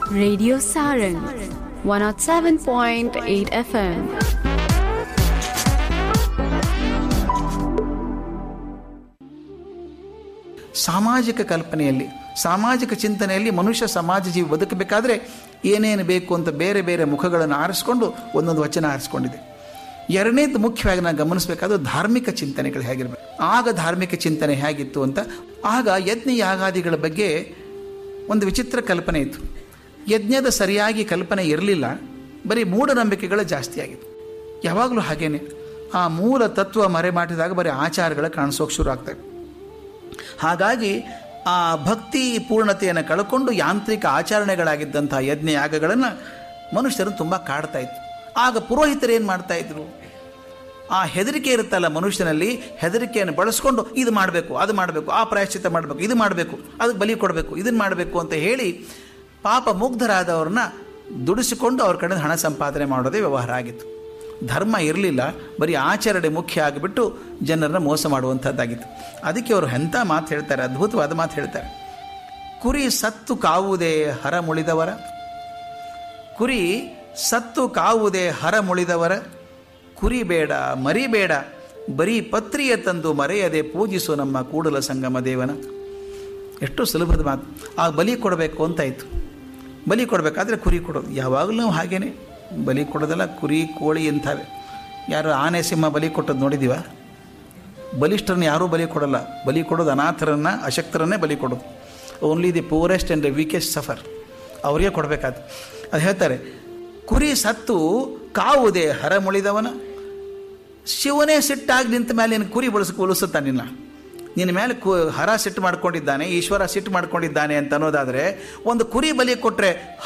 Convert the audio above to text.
Radio Saran 107.8 FM. ಸಾಮಾಜಿಕ ಕಲ್ಪನೆಯಲ್ಲಿ ಸಾಮಾಜಿಕ ಚಿಂತನೆಯಲ್ಲಿ ಮನುಷ್ಯ ಸಮಾಜ ಜೀವಿ ಬದುಕಬೇಕಾದ್ರೆ ಏನೇನು ಬೇಕು ಅಂತ ಬೇರೆ ಬೇರೆ ಮುಖಗಳನ್ನು ಆರಿಸ್ಕೊಂಡು ಒಂದೊಂದು ವಚನ ಆರಿಸ್ಕೊಂಡಿದೆ ಎರಡನೇದು ಮುಖ್ಯವಾಗಿ ನಾವು ಗಮನಿಸಬೇಕಾದ್ರೆ ಧಾರ್ಮಿಕ ಚಿಂತನೆಗಳು ಹೇಗಿರಬೇಕು ಆಗ ಧಾರ್ಮಿಕ ಚಿಂತನೆ ಹೇಗಿತ್ತು ಅಂತ ಆಗ ಯಜ್ಞ ಯಾಗಾದಿಗಳ ಬಗ್ಗೆ ಒಂದು ವಿಚಿತ್ರ ಕಲ್ಪನೆ ಇತ್ತು ಯಜ್ಞದ ಸರಿಯಾಗಿ ಕಲ್ಪನೆ ಇರಲಿಲ್ಲ ಬರೀ ಮೂಢನಂಬಿಕೆಗಳು ಜಾಸ್ತಿ ಆಗಿತ್ತು ಯಾವಾಗಲೂ ಹಾಗೇನೆ ಆ ಮೂಲ ತತ್ವ ಮರೆ ಮಾಡಿದಾಗ ಬರೀ ಆಚಾರಗಳು ಕಾಣಿಸೋಕೆ ಶುರು ಆಗ್ತವೆ ಹಾಗಾಗಿ ಆ ಭಕ್ತಿ ಪೂರ್ಣತೆಯನ್ನು ಕಳ್ಕೊಂಡು ಯಾಂತ್ರಿಕ ಆಚರಣೆಗಳಾಗಿದ್ದಂಥ ಯಜ್ಞ ಯಾಗಗಳನ್ನು ಮನುಷ್ಯರನ್ನು ತುಂಬ ಕಾಡ್ತಾ ಇತ್ತು ಆಗ ಪುರೋಹಿತರು ಏನು ಮಾಡ್ತಾ ಇದ್ರು ಆ ಹೆದರಿಕೆ ಇರುತ್ತಲ್ಲ ಮನುಷ್ಯನಲ್ಲಿ ಹೆದರಿಕೆಯನ್ನು ಬಳಸ್ಕೊಂಡು ಇದು ಮಾಡಬೇಕು ಅದು ಮಾಡಬೇಕು ಆ ಪ್ರಾಯಶ್ಚಿತ ಮಾಡಬೇಕು ಇದು ಮಾಡಬೇಕು ಅದಕ್ಕೆ ಬಲಿ ಕೊಡಬೇಕು ಇದನ್ನು ಮಾಡಬೇಕು ಅಂತ ಹೇಳಿ ಪಾಪ ಮುಗ್ಧರಾದವ್ರನ್ನ ದುಡಿಸಿಕೊಂಡು ಅವ್ರ ಕಡೆ ಹಣ ಸಂಪಾದನೆ ಮಾಡೋದೇ ವ್ಯವಹಾರ ಆಗಿತ್ತು ಧರ್ಮ ಇರಲಿಲ್ಲ ಬರೀ ಆಚರಣೆ ಮುಖ್ಯ ಆಗಿಬಿಟ್ಟು ಜನರನ್ನ ಮೋಸ ಮಾಡುವಂಥದ್ದಾಗಿತ್ತು ಅದಕ್ಕೆ ಅವರು ಎಂಥ ಮಾತು ಹೇಳ್ತಾರೆ ಅದ್ಭುತವಾದ ಮಾತು ಹೇಳ್ತಾರೆ ಕುರಿ ಸತ್ತು ಕಾವುದೇ ಹರ ಮುಳಿದವರ ಕುರಿ ಸತ್ತು ಕಾವುದೇ ಹರ ಮುಳಿದವರ ಕುರಿ ಬೇಡ ಮರಿ ಬೇಡ ಬರೀ ಪತ್ರಿಯ ತಂದು ಮರೆಯದೆ ಪೂಜಿಸು ನಮ್ಮ ಕೂಡಲ ಸಂಗಮ ದೇವನ ಎಷ್ಟು ಸುಲಭದ ಮಾತು ಆ ಬಲಿ ಕೊಡಬೇಕು ಅಂತಾಯಿತು ಬಲಿ ಕೊಡಬೇಕಾದ್ರೆ ಕುರಿ ಕೊಡೋದು ಯಾವಾಗಲೂ ನಾವು ಹಾಗೇನೆ ಬಲಿ ಕೊಡೋದಲ್ಲ ಕುರಿ ಕೋಳಿ ಇಂಥವೆ ಯಾರು ಆನೆ ಸಿಂಹ ಬಲಿ ಕೊಟ್ಟದ್ದು ನೋಡಿದ್ದೀವ ಬಲಿಷ್ಠರನ್ನ ಯಾರೂ ಬಲಿ ಕೊಡಲ್ಲ ಬಲಿ ಕೊಡೋದು ಅನಾಥರನ್ನು ಅಶಕ್ತರನ್ನೇ ಬಲಿ ಕೊಡೋದು only the poorest and the weakest suffer ಅವರಿಗೆ ಕೊಡಬೇಕಾದ ಅದು ಹೇಳ್ತಾರೆ ಕುರಿ ಸತ್ತು ಕಾವುದೇ ಹರ ಮುಳಿದವನ ಶಿವನೇ ಸಿಟ್ಟಾಗಿ ನಿಂತ ಮೇಲೆ ನಿನ್ನ ಕುರಿ ಬಳಸ ಉಳಿಸುತ್ತಾ ನಿನ್ನ ನಿನ್ನ ಮೇಲೆ ಕು ಹರ ಸಿಟ್ಟು ಮಾಡ್ಕೊಂಡಿದ್ದಾನೆ ಈಶ್ವರ ಸಿಟ್ಟು ಮಾಡ್ಕೊಂಡಿದ್ದಾನೆ ಅಂತ ಅನ್ನೋದಾದರೆ ಒಂದು ಕುರಿ ಬಲಿ ಕೊಟ್ಟರೆ